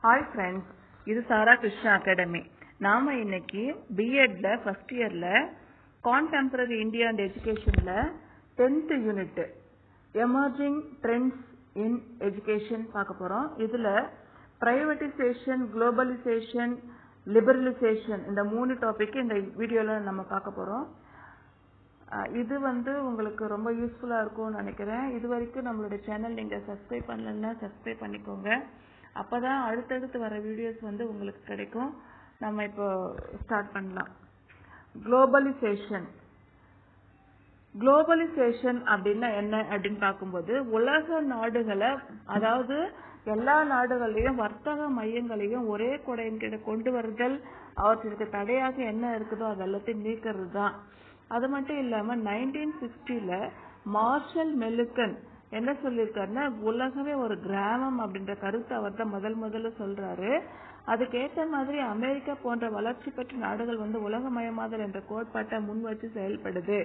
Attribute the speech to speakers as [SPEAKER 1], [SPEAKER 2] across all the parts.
[SPEAKER 1] hi friends இது சாரா Krishna Academy நாம இன்னைக்கு பிஎட்ல ஃபர்ஸ்ட் இயர்ல கான்டெம்பரரி இந்தியா அண்ட் எஜுகேஷன்ல tenth unit emerging trends in education பார்க்க போறோம் இதுல பிரைவேட்டைசேஷன் குளோபலைசேஷன் லிபரலைசேஷன் இந்த மூணு டாபிக் இந்த வீடியோல நம்ம பார்க்க போறோம் அஹ் இது வந்து உங்களுக்கு ரொம்ப யூஸ்ஃபுல்லா இருக்கும்னு நினைக்கிறேன் இது வரைக்கும் நம்மளோட சேனல் நீங்க சப்ஸ்கிரைப் பண்ணலன்னா சப்ஸ்கிரைப் பண்ணிக்கோங்க அப்பதான் அடுத்தடுத்து வர வீடியோஸ் வந்து உங்களுக்கு கிடைக்கும் நம்ம இப்போ ஸ்டார்ட் பண்ணலாம் குளோபலைசேஷன் குளோபலைசேஷன் அப்படின்னா என்ன அப்படின்னு பார்க்கும்போது உலக நாடுகளை அதாவது எல்லா நாடுகளையும் வர்த்தக மையங்களையும் ஒரே குடையின் கீழே கொண்டு வருதல் அவற்றிற்கு தடையாக என்ன இருக்குதோ அது எல்லாத்தையும் நீக்கிறது தான் அது மட்டும் இல்லாம நைன்டீன் சிக்ஸ்டில மார்ஷல் மெல்லுக்கன் என்ன சொல்லியிருக்காருன்னா உலகமே ஒரு கிராமம் அப்படின்ற கருத்தை அவர் தான் முதல் முதல்ல சொல்றாரு அதுக்கேற்ற மாதிரி அமெரிக்கா போன்ற வளர்ச்சி பெற்ற நாடுகள் வந்து உலகமயமாதல் என்ற கோட்பாட்டை முன் வச்சு செயல்படுது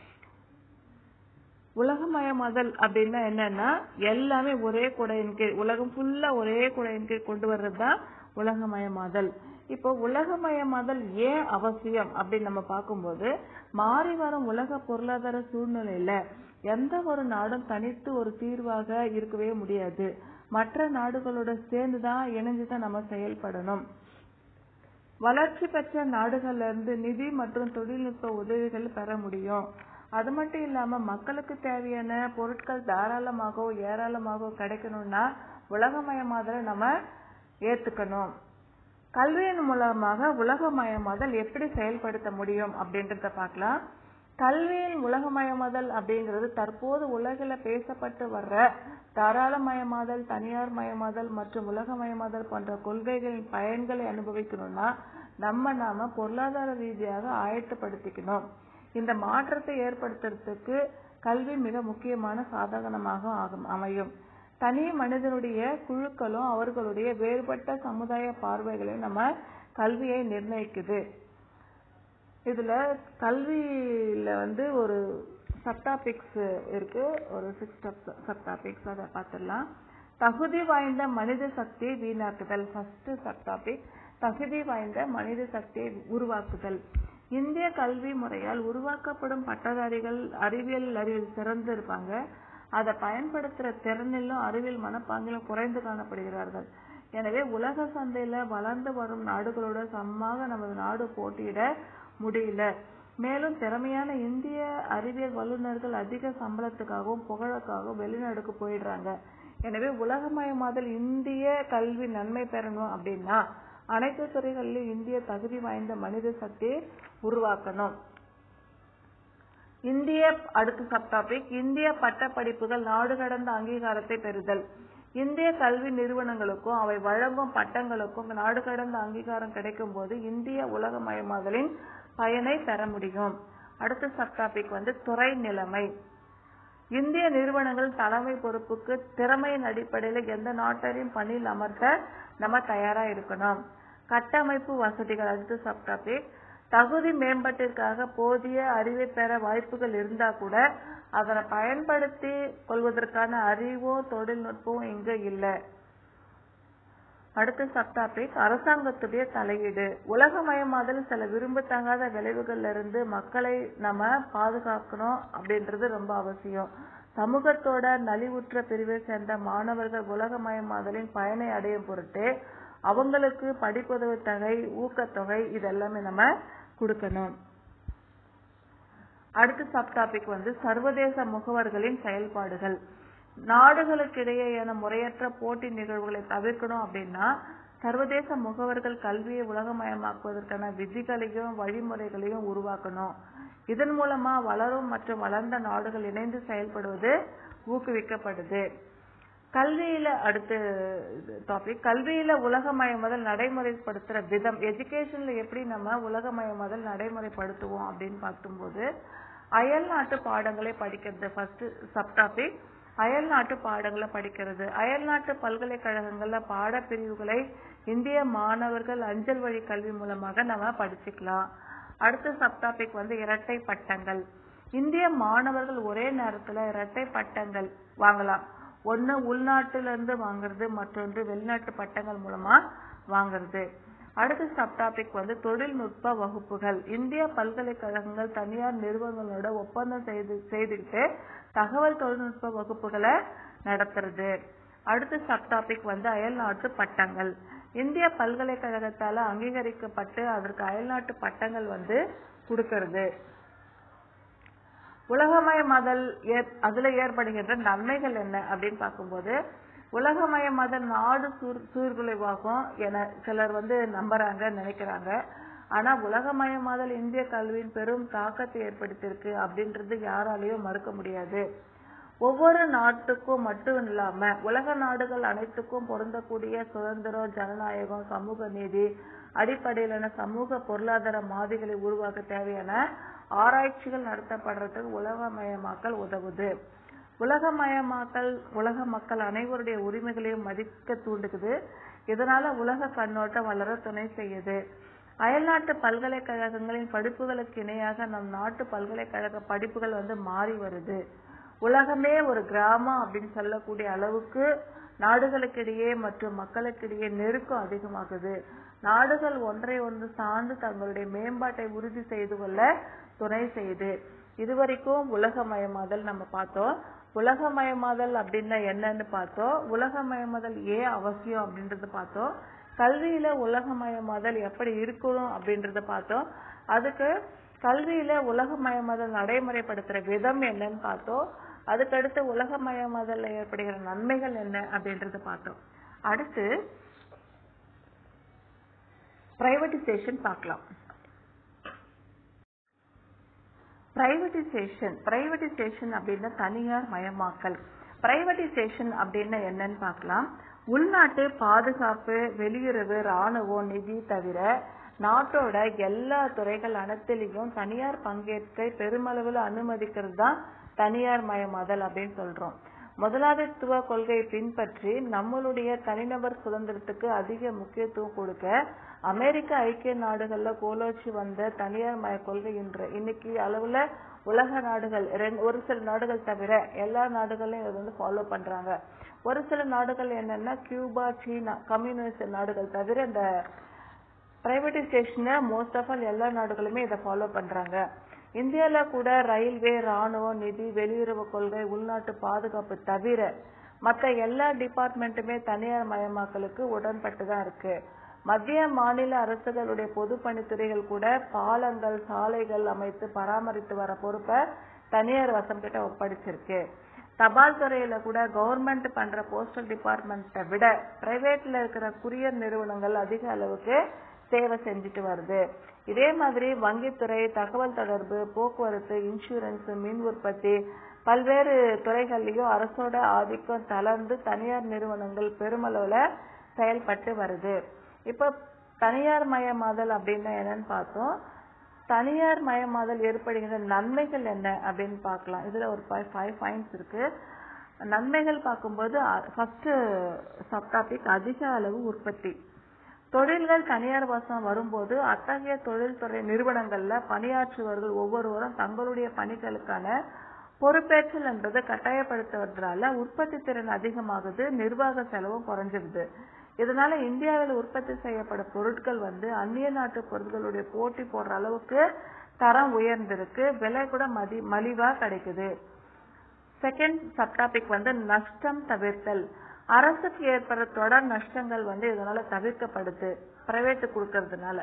[SPEAKER 1] உலகமயமாதல் அப்படின்னா என்னன்னா எல்லாமே ஒரே குடையின் கீழ் உலகம் ஃபுல்லா ஒரே குடையின் கீழ் கொண்டு வர்றதுதான் உலகமயமாதல் இப்போ உலகமயமாதல் ஏன் அவசியம் அப்படின்னு நம்ம பார்க்கும்போது மாறி வரும் உலக பொருளாதார சூழ்நிலையில எந்த ஒரு நாடும் தனித்து ஒரு தீர்வாக இருக்கவே முடியாது மற்ற நாடுகளோட சேர்ந்துதான் இணைஞ்சுதான் நம்ம செயல்படணும் வளர்ச்சி பெற்ற நாடுகள்ல இருந்து நிதி மற்றும் தொழில்நுட்ப உதவிகள் பெற முடியும் அது மட்டும் இல்லாம மக்களுக்கு தேவையான பொருட்கள் தாராளமாகவோ ஏராளமாகவோ கிடைக்கணும்னா உலகமயமாதலை நம்ம ஏத்துக்கணும் கல்வியின் மூலமாக உலகமயமாதல் எப்படி செயல்படுத்த முடியும் அப்படின்றத பார்க்கலாம் கல்வியின் உலகமயமாதல் அப்படிங்கிறது தற்போது உலகில பேசப்பட்டு வர்ற தாராளமயமாதல் தனியார் மயமாதல் மற்றும் உலகமயமாதல் போன்ற கொள்கைகளின் பயன்களை அனுபவிக்கணும்னா நம்ம நாம பொருளாதார ரீதியாக ஆயத்தப்படுத்திக்கணும் இந்த மாற்றத்தை ஏற்படுத்துறதுக்கு கல்வி மிக முக்கியமான சாதகனமாக ஆகும் அமையும் தனி மனிதனுடைய குழுக்களும் அவர்களுடைய வேறுபட்ட சமுதாய சமுதாயங்களையும் நம்ம கல்வியை நிர்ணயிக்குது இதுல கல்வியில வந்து ஒரு சப்டாபிக்ஸ் இருக்கு ஒரு சிக்ஸ் சப்டாபிக்ஸ் அதை பார்த்துடலாம் தகுதி வாய்ந்த மனித சக்தியை வீணாக்குதல் ஃபர்ஸ்ட் சப்டாபிக் தகுதி வாய்ந்த மனித சக்தியை உருவாக்குதல் இந்திய கல்வி முறையால் உருவாக்கப்படும் பட்டதாரிகள் அறிவியல் அறிவில் சிறந்து இருப்பாங்க அதை பயன்படுத்துற திறனிலும் அறிவியல் மனப்பாங்கிலும் குறைந்து காணப்படுகிறார்கள் எனவே உலக சந்தையில வளர்ந்து வரும் நாடுகளோட சமமாக நமது நாடு போட்டியிட முடியல மேலும் திறமையான இந்திய அறிவியல் வல்லுநர்கள் அதிக சம்பளத்துக்காகவும் புகழுக்காகவும் வெளிநாடுக்கு போயிடுறாங்க எனவே உலகமயமாதல் இந்திய கல்வி நன்மை பெறணும் அப்படின்னா அனைத்து துறைகளிலும் இந்திய தகுதி வாய்ந்த மனித சக்தியை உருவாக்கணும் இந்திய அடுத்த சப்டாபிக் இந்திய பட்ட படிப்புகள் நாடு கடந்த அங்கீகாரத்தை பெறுதல் இந்திய கல்வி நிறுவனங்களுக்கும் அவை வழங்கும் பட்டங்களுக்கும் நாடு கடந்த அங்கீகாரம் கிடைக்கும் போது இந்திய உலகமயமாதலின் பயனை பெற முடியும் அடுத்த சப்டாபிக் வந்து துறை நிலைமை இந்திய நிறுவனங்கள் தலைமை பொறுப்புக்கு திறமையின் அடிப்படையில் எந்த நாட்டையும் பணியில் அமர்த்த நம்ம தயாரா இருக்கணும் கட்டமைப்பு வசதிகள் அடுத்த சப்டாபிக் தகுதி மேம்பாட்டிற்காக போதிய அறிவை பெற வாய்ப்புகள் இருந்தா கூட அதனை பயன்படுத்தி கொள்வதற்கான அறிவோ தொழில்நுட்பமோ இங்க இல்ல அடுத்த சப்டாபிக் அரசாங்கத்துடைய தலையீடு உலகமயமாதல் சில விரும்பத்தகாத விளைவுகள்ல இருந்து மக்களை நம்ம பாதுகாக்கணும் அப்படின்றது ரொம்ப அவசியம் சமூகத்தோட நலிவுற்ற பிரிவை சேர்ந்த மாணவர்கள் உலகமயமாதலின் பயனை அடையும் பொருட்டு அவங்களுக்கு படிப்புதவி தொகை ஊக்கத்தொகை இதெல்லாமே நம்ம கொடுக்கணும் அடுத்த சப் டாபிக் வந்து சர்வதேச முகவர்களின் செயல்பாடுகள் நாடுகளுக்கிடையேயான முறையற்ற போட்டி நிகழ்வுகளை தவிர்க்கணும் அப்படின்னா சர்வதேச முகவர்கள் கல்வியை உலகமயமாக்குவதற்கான விதிகளையும் வழிமுறைகளையும் உருவாக்கணும் இதன் மூலமா வளரும் மற்றும் வளர்ந்த நாடுகள் இணைந்து செயல்படுவது ஊக்குவிக்கப்படுது கல்வியில அடுத்த டாபிக் கல்வியில உலகமயமாதல் நடைமுறைப்படுத்துற விதம் எஜுகேஷன்ல எப்படி நம்ம உலகமயமாதல் நடைமுறைப்படுத்துவோம் அப்படின்னு பார்க்கும்போது அயல் நாட்டு பாடங்களை படிக்கிறது ஃபர்ஸ்ட் சப் டாபிக் அயல் நாட்டு பாடங்களை படிக்கிறது அயல் நாட்டு பல்கலைக்கழகங்கள்ல பாடப்பிரிவுகளை இந்திய மாணவர்கள் அஞ்சல் வழி கல்வி மூலமாக நம்ம படிச்சுக்கலாம் அடுத்த சப் டாபிக் வந்து இரட்டை பட்டங்கள் இந்திய மாணவர்கள் ஒரே நேரத்துல இரட்டை பட்டங்கள் வாங்கலாம் ஒண்ணு உள்நாட்டுல இருந்து வாங்குறது மற்றொன்று வெளிநாட்டு பட்டங்கள் மூலமா வாங்குறது அடுத்த சப் டாபிக் வந்து தொழில்நுட்ப வகுப்புகள் இந்திய பல்கலைக்கழகங்கள் தனியார் நிறுவனங்களோட ஒப்பந்தம் செய்து செய்துக்கிட்டு தகவல் தொழில்நுட்ப வகுப்புகளை நடத்துறது அடுத்த சப் டாபிக் வந்து அயல்நாட்டு பட்டங்கள் இந்திய பல்கலைக்கழகத்தால அங்கீகரிக்கப்பட்டு அதற்கு அயல்நாட்டு பட்டங்கள் வந்து கொடுக்கறது உலகமயமாதல் ஏற்- அதுல ஏற்படுகின்ற நன்மைகள் என்ன அப்படின்னு பார்க்கும்போது உலகமயமாதல் நாடு சூர் சீர்குலைவாகும் என சிலர் வந்து நம்புறாங்க நினைக்கிறாங்க ஆனா உலகமயமாதல் இந்திய கல்வியின் பெரும் தாக்கத்தை ஏற்படுத்தியிருக்கு அப்படின்றது யாராலையும் மறுக்க முடியாது ஒவ்வொரு நாட்டுக்கும் மட்டும் இல்லாம உலக நாடுகள் அனைத்துக்கும் பொருந்தக்கூடிய சுதந்திரம் ஜனநாயகம் சமூக நீதி அடிப்படையிலான சமூக பொருளாதார மாதிரிகளை உருவாக்க தேவையான ஆராய்ச்சிகள் நடத்தப்படுறதுக்கு உலகமயமாக்கல் உதவுது உலகமயமாக்கல் உலக மக்கள் அனைவருடைய உரிமைகளையும் மதிக்க தூண்டுகுது இதனால உலக கண்ணோட்டம் வளர துணை செய்யுது அயல்நாட்டு பல்கலைக்கழகங்களின் படிப்புகளுக்கு இணையாக நம் நாட்டு பல்கலைக்கழக படிப்புகள் வந்து மாறி வருது உலகமே ஒரு கிராமம் அப்படின்னு சொல்லக்கூடிய அளவுக்கு நாடுகளுக்கிடையே மற்றும் மக்களுக்கிடையே நெருக்கம் அதிகமாகுது நாடுகள் ஒன்றை ஒன்று சார்ந்து தங்களுடைய மேம்பாட்டை உறுதி செய்து கொள்ள துணை செய்யுது இதுவரைக்கும் உலகமயமாதல் நம்ம பார்த்தோம் உலகமயமாதல் அப்படின்னா என்னன்னு பார்த்தோம் உலகமயமாதல் ஏன் அவசியம் அப்படின்றத பார்த்தோம் கல்வியில உலகமயமாதல் எப்படி இருக்கணும் அப்படின்றத பார்த்தோம் அதுக்கு கல்வியில உலகமயமாதல் நடைமுறைப்படுத்துற விதம் என்னன்னு பார்த்தோம் அதுக்கடுத்து உலகமயமாதல்ல ஏற்படுகிற நன்மைகள் என்ன அப்படின்றத பார்த்தோம் அடுத்து பிரைவேட்டைசேஷன் பார்க்கலாம் பிரைவேட்டைசேஷன் பிரைவேட்டைசேஷன் அப்படின்னா தனியார் மயமாக்கல் பிரைவேட்டைசேஷன் அப்படின்னா என்னன்னு பார்க்கலாம் உள்நாட்டு பாதுகாப்பு வெளியுறவு ராணுவம் நிதி தவிர நாட்டோட எல்லா துறைகள் அனைத்திலையும் தனியார் பங்கேற்பை பெருமளவில் அனுமதிக்கிறது தான் தனியார் மயமாதல் அப்படின்னு சொல்றோம் முதலாளித்துவ கொள்கையை பின்பற்றி நம்மளுடைய தனிநபர் சுதந்திரத்துக்கு அதிக முக்கியத்துவம் கொடுக்க அமெரிக்க ஐக்கிய நாடுகள்ல கோலோச்சி வந்த தனியார் மய கொள்கை இன்று இன்னைக்கு அளவுல உலக நாடுகள் ரெண்டு- ஒரு சில நாடுகள் தவிர எல்லா நாடுகளையும் இதை வந்து ஃபாலோ பண்றாங்க ஒரு சில நாடுகள் என்னன்னா கியூபா சீனா கம்யூனிஸ்ட் நாடுகள் தவிர இந்த பிரைவேட்டைசேஷனை மோஸ்ட் ஆஃப் ஆல் எல்லா நாடுகளுமே இதை ஃபாலோ பண்றாங்க இந்தியால கூட ரயில்வே ராணுவம் நிதி வெளியுறவு கொள்கை உள்நாட்டு பாதுகாப்பு தவிர மத்த எல்லா டிபார்ட்மெண்ட்டுமே தனியார் மயமாக்கலுக்கு உடன்பட்டு தான் இருக்கு மத்திய மாநில அரசுகளுடைய பொதுப்பணித்துறைகள் கூட பாலங்கள் சாலைகள் அமைத்து பராமரித்து வர பொறுப்பை தனியார் வசம் கிட்ட ஒப்படைச்சிருக்கு தபால் துறையில கூட கவர்மெண்ட் பண்ற போஸ்டல் டிபார்ட்மெண்ட்டை விட பிரைவேட்ல இருக்கிற குரியர் நிறுவனங்கள் அதிக அளவுக்கு சேவை செஞ்சுட்டு வருது இதே மாதிரி வங்கித்துறை தகவல் தொடர்பு போக்குவரத்து இன்சூரன்ஸ் மின் உற்பத்தி பல்வேறு துறைகள்லயும் அரசோட ஆதிக்கம் தளர்ந்து தனியார் நிறுவனங்கள் பெருமளவுல செயல்பட்டு வருது இப்ப தனியார் மயமாதல் அப்படின்னா என்னன்னு பார்த்தோம் தனியார் மயமாதல் ஏற்படுகின்ற நன்மைகள் என்ன அப்படின்னு பார்க்கலாம் இதுல ஒரு ஃபைவ் பாயிண்ட்ஸ் இருக்கு நன்மைகள் பார்க்கும்போது ஃபர்ஸ்ட் சப் டாபிக் அதிக அளவு உற்பத்தி தொழில்கள் தனியார் வசம் வரும்போது அத்தகைய தொழில்துறை நிறுவனங்கள்ல பணியாற்றுபவர்கள் ஒவ்வொருவரும் தங்களுடைய பணிகளுக்கான பொறுப்பேற்றல் என்பதை கட்டாயப்படுத்துவதனால உற்பத்தி திறன் அதிகமாகுது நிர்வாக செலவும் குறைஞ்சிருது இதனால இந்தியாவில் உற்பத்தி செய்யப்படும் பொருட்கள் வந்து அந்நிய நாட்டு பொருட்களுடைய போட்டி போடுற அளவுக்கு தரம் உயர்ந்திருக்கு விலை கூட மதி மலிவா கிடைக்குது செகண்ட் சப்டாபிக் வந்து நஷ்டம் தவிர்த்தல் அரசுக்கு ஏற்படுற தொடர் நஷ்டங்கள் வந்து இதனால தவிர்க்கப்படுது பிரைவேட் கொடுக்கறதுனால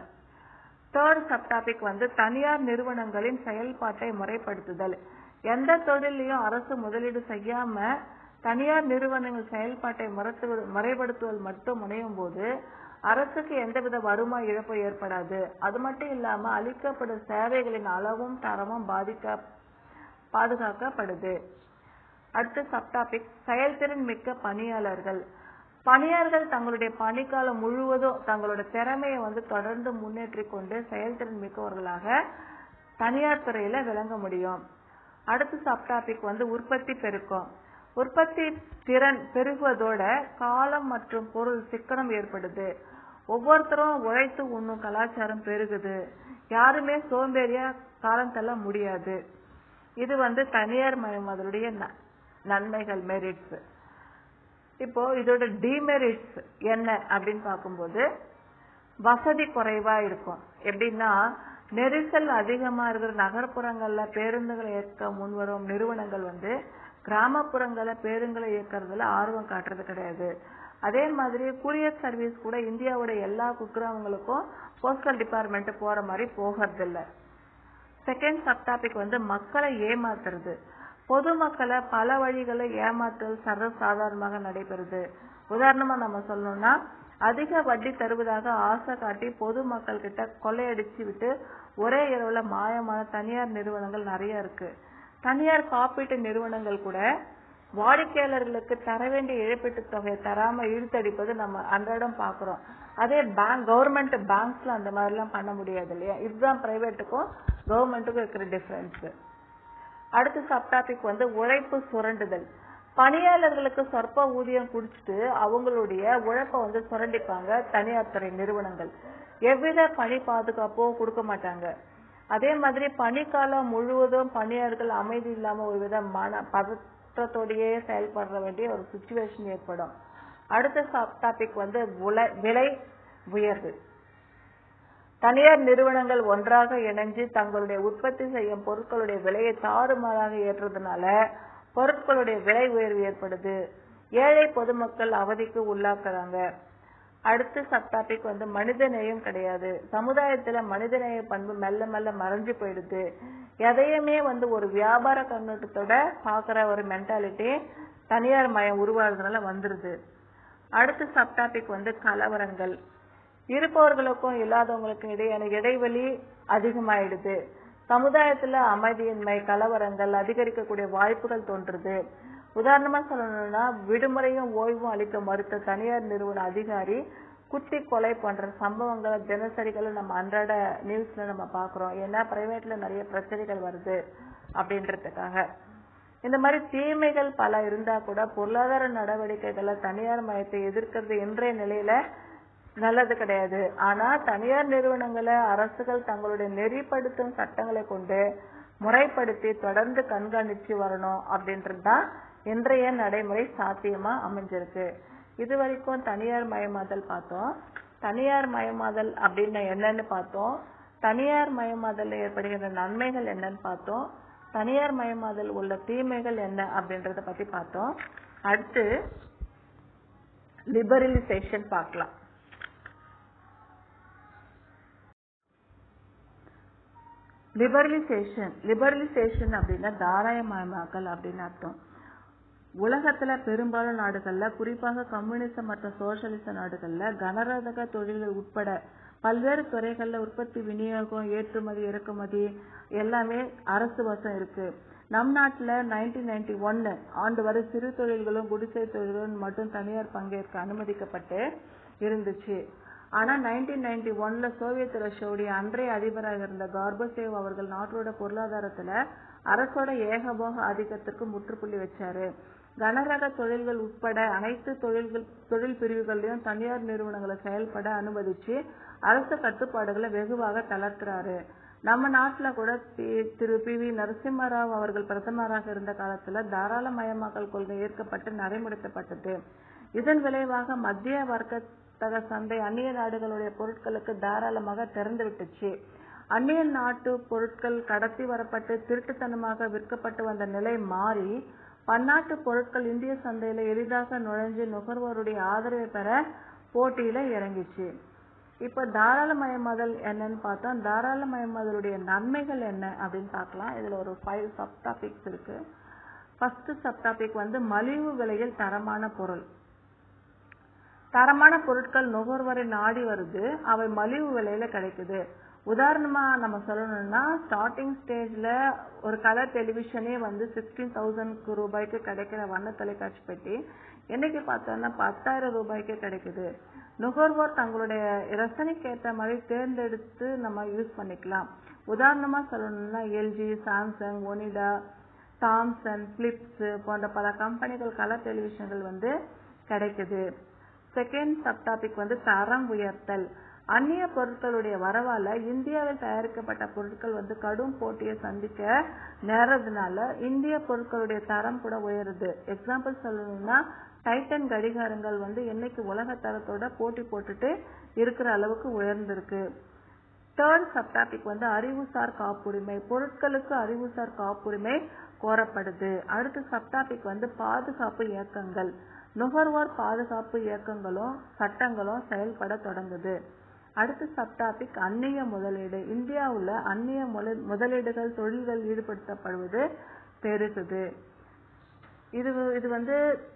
[SPEAKER 1] தேர்ட் சப்டாபிக் வந்து தனியார் நிறுவனங்களின் செயல்பாட்டை முறைப்படுத்துதல் எந்த தொழிலையும் அரசு முதலீடு செய்யாம தனியார் நிறுவனங்கள் செயல்பாட்டை முறைத்து- முறைப்படுத்துவதில் மட்டும் முனையும் போது அரசுக்கு எந்தவித வருமாய் இழப்பு ஏற்படாது அது மட்டும் இல்லாம அளிக்கப்படும் சேவைகளின் அளவும் தரமும் பாதிக்க பாதுகாக்கப்படுது அடுத்த சப்டாபிக் செயல்திறன் மிக்க பணியாளர்கள் பணியாளர்கள் தங்களுடைய பணிக்காலம் முழுவதும் தங்களோட திறமையை வந்து தொடர்ந்து முன்னேற்றிக் கொண்டு செயல்திறன் மிக்கவர்களாக தனியார் துறையில விளங்க முடியும் அடுத்த சப்டாபிக் வந்து உற்பத்தி பெருக்கம் உற்பத்தி திறன் பெருகுவதோட காலம் மற்றும் பொருள் சிக்கனம் ஏற்படுது ஒவ்வொருத்தரும் உழைத்து உண்ணும் கலாச்சாரம் பெருகுது யாருமே சோம்பேறியா காலம் தள்ள முடியாது இது வந்து தனியார் மயம் அதனுடைய ந- நன்மைகள் மெரிட்ஸ் இப்போ இதோட டிமெரிட்ஸ் என்ன அப்படின்னு பார்க்கும்போது வசதி குறைவா இருக்கும் எப்படின்னா நெரிசல் அதிகமா இருக்கிற நகர்ப்புறங்கள்ல பேருந்துகளை இயக்க முன்வரும் நிறுவனங்கள் வந்து கிராமப்புறங்கள பேருந்துகளை இயக்கறதுல ஆர்வம் காட்டுறது கிடையாது அதே மாதிரி கூரியர் சர்வீஸ் கூட இந்தியாவோட எல்லா குக்கிராமங்களுக்கும் போஸ்டல் டிபார்ட்மெண்ட் போற மாதிரி போகிறது இல்ல செகண்ட் சப் டாபிக் வந்து மக்களை ஏமாத்துறது பொதுமக்களை பல வழிகளை ஏமாற்றல் சர்வசாதாரணமாக நடைபெறுது உதாரணமா நம்ம சொல்லணும்னா அதிக வட்டி தருவதாக ஆசை காட்டி பொதுமக்கள் கிட்ட கொள்ளையடிச்சு விட்டு ஒரே இரவுல மாயமான தனியார் நிறுவனங்கள் நிறைய இருக்கு தனியார் காப்பீட்டு நிறுவனங்கள் கூட வாடிக்கையாளர்களுக்கு தர வேண்டிய இழப்பீட்டு தொகையை தராம இழுத்தடிப்பது நம்ம அன்றாடம் பாக்குறோம் அதே பேங்க் கவர்மெண்ட் பேங்க்ஸ்ல அந்த மாதிரி எல்லாம் பண்ண முடியாது இல்லையா இதுதான் பிரைவேட்டுக்கும் கவர்மெண்ட்டுக்கும் இருக்கிற டிஃபரன்ஸ் அடுத்த சப் டாபிக் வந்து உழைப்பு சுரண்டுதல் பணியாளர்களுக்கு சொற்ப ஊதியம் குடிச்சிட்டு அவங்களுடைய உழைப்ப வந்து சுரண்டிப்பாங்க தனியார் துறை நிறுவனங்கள் எவ்வித பணி பாதுகாப்போ கொடுக்க மாட்டாங்க அதே மாதிரி பணிக்காலம் முழுவதும் பணியாளர்கள் அமைதி இல்லாம ஒரு வித மன பதற்றத்தோடயே செயல்பட வேண்டிய ஒரு சுச்சுவேஷன் ஏற்படும் அடுத்த சப் டாபிக் வந்து உல- விலை உயர்வு தனியார் நிறுவனங்கள் ஒன்றாக இணைஞ்சு தங்களுடைய உற்பத்தி செய்யும் பொருட்களுடைய விலையை தாறுமாறாக ஏற்றுறதுனால பொருட்களுடைய விலை உயர்வு ஏற்படுது ஏழை பொதுமக்கள் அவதிக்கு உள்ளாக்குறாங்க அடுத்த சப் டாபிக் வந்து மனிதநேயம் கிடையாது சமுதாயத்துல மனிதநேய பண்பு மெல்ல மெல்ல மறைஞ்சு போயிடுது எதையுமே வந்து ஒரு வியாபார கண்ணோட்டத்தோட பாக்குற ஒரு மென்டாலிட்டி தனியார் மயம் உருவாகிறதுனால வந்துருது அடுத்த சப் டாபிக் வந்து கலவரங்கள் இருப்பவர்களுக்கும் இல்லாதவங்களுக்கும் இடையான இடைவெளி அதிகமாயிடுது சமுதாயத்துல அமைதியின்மை கலவரங்கள் அதிகரிக்கக்கூடிய வாய்ப்புகள் தோன்றுது உதாரணமா சொல்லணும்னா விடுமுறையும் ஓய்வும் அளிக்க மறுத்த தனியார் நிறுவன அதிகாரி குத்தி கொலை போன்ற சம்பவங்களை தினசரிகளை நம்ம அன்றாட நியூஸ்ல நம்ம பாக்குறோம் ஏன்னா பிரைவேட்ல நிறைய பிரச்சனைகள் வருது அப்படின்றதுக்காக இந்த மாதிரி தீமைகள் பல இருந்தா கூட பொருளாதார நடவடிக்கைகளை தனியார் மயத்தை எதிர்க்கிறது இன்றைய நிலையில நல்லது கிடையாது ஆனா தனியார் நிறுவனங்களை அரசுகள் தங்களுடைய நெறிப்படுத்தும் சட்டங்களை கொண்டு முறைப்படுத்தி தொடர்ந்து கண்காணிச்சு வரணும் அப்படின்றது தான் இன்றைய நடைமுறை சாத்தியமா அமைஞ்சிருக்கு இது வரைக்கும் தனியார் மயமாதல் பார்த்தோம் தனியார் மயமாதல் அப்படின்னு என்னன்னு பார்த்தோம் தனியார் மயமாதல் ஏற்படுகின்ற நன்மைகள் என்னன்னு பார்த்தோம் தனியார் மயமாதல் உள்ள தீமைகள் என்ன அப்படின்றத பத்தி பார்த்தோம் அடுத்து லிபரலைசேஷன் பார்க்கலாம் லிபரலைசேஷன் லிபரலைசேஷன் அப்படின்னா தாராயமயமாக்கல் அப்படின்னு அர்த்தம் உலகத்துல பெரும்பாலும் நாடுகள்ல குறிப்பாக கம்யூனிச மற்றும் சோசியலிச நாடுகள்ல கனரக தொழில்கள் உட்பட பல்வேறு துறைகள்ல உற்பத்தி விநியோகம் ஏற்றுமதி இறக்குமதி எல்லாமே அரசு வசம் இருக்கு நம் நாட்டுல நைன்டீன் நைன்டி ஒன்னு ஆண்டு வரை சிறு தொழில்களும் குடிசை தொழில்களும் மட்டும் தனியார் பங்கேற்க அனுமதிக்கப்பட்டு இருந்துச்சு ஆனா நைன்டீன் நைன்டி ஒன்ல சோவியத் ரஷ்யாவுடைய அன்றைய அதிபராக இருந்த கார்பசேவ் அவர்கள் நாட்டோட பொருளாதாரத்துல அரசோட ஏகபோக ஆதிக்கத்துக்கு முற்றுப்புள்ளி வச்சாரு கனரக தொழில்கள் உட்பட அனைத்து தொழில்கள் தொழில் பிரிவுகள்லயும் தனியார் நிறுவனங்களை செயல்பட அனுமதிச்சு அரசு கட்டுப்பாடுகளை வெகுவாக தளர்த்துறாரு நம்ம நாட்டுல கூட தி- திரு பி வி நரசிம்மராவ் அவர்கள் பிரதமராக இருந்த காலத்துல தாராளமயமாக்கல் கொள்கை ஏற்கப்பட்டு நடைமுறைப்படுத்தப்பட்டது இதன் விளைவாக மத்திய வர்க்கத்தக சந்தை அந்நிய நாடுகளுடைய பொருட்களுக்கு தாராளமாக திறந்து விட்டுச்சு அந்நிய நாட்டு பொருட்கள் கடத்தி வரப்பட்டு திருட்டுத்தனமாக விற்கப்பட்டு வந்த நிலை மாறி பன்னாட்டு பொருட்கள் இந்திய சந்தையில எளிதாக நுழைஞ்சு நுகர்வோருடைய ஆதரவை பெற போட்டியில இறங்கிச்சு இப்ப தாராளமயமாதல் என்னன்னு பார்த்தா தாராளமயமாதலுடைய நன்மைகள் என்ன அப்படின்னு பார்க்கலாம் இதுல ஒரு ஃபைவ் சப் டாபிக்ஸ் இருக்கு ஃபர்ஸ்ட் சப் டாபிக் வந்து மலிவு விலையில் தரமான பொருள் தரமான பொருட்கள் நுகர்வோரை நாடி வருது அவை மலிவு விலையில கிடைக்குது உதாரணமா நம்ம சொல்லணும்னா ஸ்டார்டிங் ஸ்டேஜ்ல ஒரு கலர் டெலிவிஷனே வந்து சிக்ஸ்டீன் தௌசண்ட் ரூபாய்க்கு கிடைக்கிற வண்ண தொலைக்காட்சி பெட்டி என்னைக்கு பார்த்தோம்னா பத்தாயிரம் ரூபாய்க்கு கிடைக்குது நுகர்வோர் தங்களுடைய ரசனைக்கு ஏற்ற மாதிரி தேர்ந்தெடுத்து நம்ம யூஸ் பண்ணிக்கலாம் உதாரணமா சொல்லணும்னா LG Samsung Onida Thomson Philips போன்ற பல கம்பெனிகள் கலர் டெலிவிஷன்கள் வந்து கிடைக்குது செகண்ட் சப் டாபிக் வந்து தரம் உயர்த்தல் அந்நிய பொருட்களுடைய வரவால இந்தியாவில் தயாரிக்கப்பட்ட பொருட்கள் வந்து கடும் போட்டியை சந்திக்க நேரதுனால இந்திய பொருட்களுடைய தரம் கூட உயருது எக்ஸாம்பிள் சொல்லணும்னா டைட்டன் கடிகாரங்கள் வந்து என்னைக்கு உலக தரத்தோட போட்டி போட்டுட்டு இருக்கிற அளவுக்கு உயர்ந்திருக்கு தேர்ட் சப்டாபிக் வந்து அறிவுசார் காப்புரிமை பொருட்களுக்கு அறிவுசார் காப்புரிமை கோரப்படுது அடுத்த சப்டாபிக் வந்து பாதுகாப்பு இயக்கங்கள் நுகர்வோர் பாதுகாப்பு இயக்கங்களும் சட்டங்களும் செயல்பட தொடங்குது அடுத்த சப்டாபிக் அந்நிய முதலீடு இந்தியாவுல அந்நிய முதல்- முதலீடுகள் தொழில்கள் ஈடுபடுத்தப்படுவது பெருகுது இது இது வந்து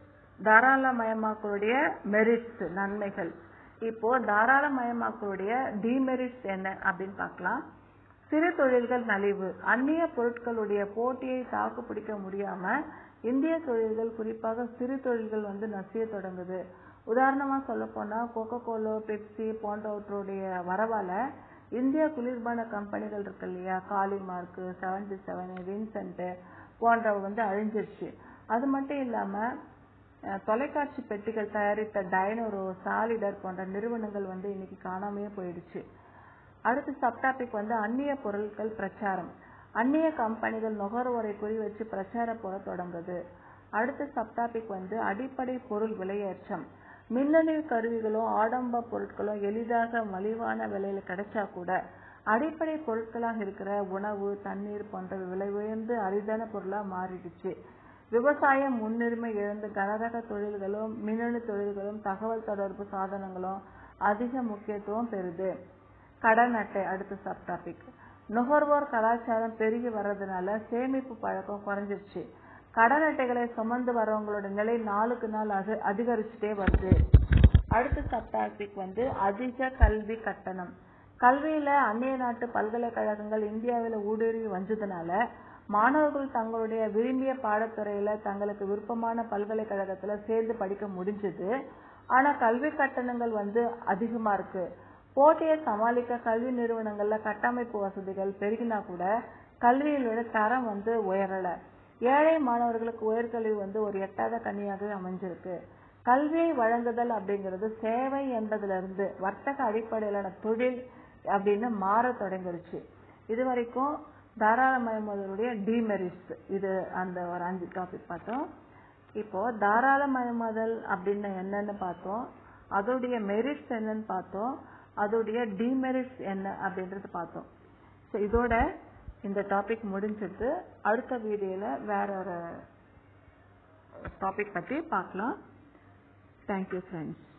[SPEAKER 1] தாராளமயமாக்கலுடைய மெரிட்ஸ் நன்மைகள் இப்போ தாராளமயமாக்கலுடைய டிமெரிட்ஸ் என்ன அப்படின்னு பார்க்கலாம் சிறு தொழில்கள் நலிவு அந்நிய பொருட்களுடைய போட்டியை தாக்கு பிடிக்க முடியாம இந்திய தொழில்கள் குறிப்பாக சிறு தொழில்கள் வந்து நசிய தொடங்குது உதாரணமா சொல்ல போனா கோகோ கோலோ பெப்சி போன்றவற்றுடைய வரவால இந்திய குளிர்பான கம்பெனிகள் இருக்கு இல்லையா காலிமார்க் செவன்டி செவன் வின்சென்ட் போன்றவை வந்து அழிஞ்சிருச்சு அது மட்டும் இல்லாம அஹ், தொலைக்காட்சி பெட்டிகள் தயாரித்த டைனோரோ சாலிடர் போன்ற நிறுவனங்கள் வந்து இன்னைக்கு காணாமையே போயிடுச்சு அடுத்த சப்டாபிக் வந்து அந்நிய பொருட்கள் பிரச்சாரம் அந்நிய கம்பெனிகள் நுகர்வோரை குறி வச்சு பிரச்சாரம் போட தொடங்குது அடுத்த சப்டாபிக் வந்து அடிப்படை பொருள் விலையேற்றம் மின்னணு கருவிகளும் ஆடம்ப பொருட்களும் எளிதாக மலிவான விலையில கிடைச்சா கூட அடிப்படை பொருட்களாக இருக்கிற உணவு தண்ணீர் போன்ற விலை உயர்ந்து அரிதான பொருளா மாறிடுச்சு விவசாயம் முன்னுரிமை இழந்து கனரக தொழில்களும் மின்னணு தொழில்களும் தகவல் தொடர்பு சாதனங்களும் அதிக முக்கியத்துவம் பெறுது கடன் அட்டை அடுத்த சப் டாபிக் நுகர்வோர் கலாச்சாரம் பெருகி வர்றதுனால சேமிப்பு பழக்கம் குறைஞ்சிருச்சு கடன் அட்டைகளை சுமந்து வரவங்களோட நிலை நாளுக்கு நாள் அது அதிகரிச்சுட்டே வருது அடுத்த சப் டாபிக் வந்து அதிக கல்வி கட்டணம் கல்வியில அந்நிய நாட்டு பல்கலைக்கழகங்கள் இந்தியாவில ஊடுருவி வந்ததுனால மாணவர்கள் தங்களுடைய விரும்பிய பாடத்துறையில தங்களுக்கு விருப்பமான பல்கலைக்கழகத்துல சேர்ந்து படிக்க முடிஞ்சது ஆனா கல்வி கட்டணங்கள் வந்து அதிகமா இருக்கு போட்டியை சமாளிக்க கல்வி நிறுவனங்கள்ல கட்டமைப்பு வசதிகள் பெருகினா கூட கல்வியிலோட தரம் வந்து உயரல ஏழை மாணவர்களுக்கு உயர்கல்வி வந்து ஒரு எட்டாத கனியாகவே அமைஞ்சிருக்கு கல்வியை வழங்குதல் அப்படிங்கிறது சேவை என்பதுல இருந்து வர்த்தக அடிப்படையிலான தொழில் அப்படின்னு மாற தொடங்கிருச்சு இது வரைக்கும் தாராளமயமாதலுடைய டிமெரிட்ஸ் இது அந்த ஒரு அஞ்சு டாபிக் பார்த்தோம் இப்போ தாராளமயமாதல் அப்படின்னு என்னன்னு பார்த்தோம் அதோடைய மெரிட்ஸ் என்னன்னு பார்த்தோம் அதோடைய டிமெரிட்ஸ் என்ன அப்படின்றது பார்த்தோம் ஸோ இதோட இந்த டாபிக் முடிஞ்சிருக்கு அடுத்த வீடியோல வேற ஒரு டாபிக் பத்தி பார்க்கலாம் தேங்க்யூ ஃப்ரெண்ட்ஸ்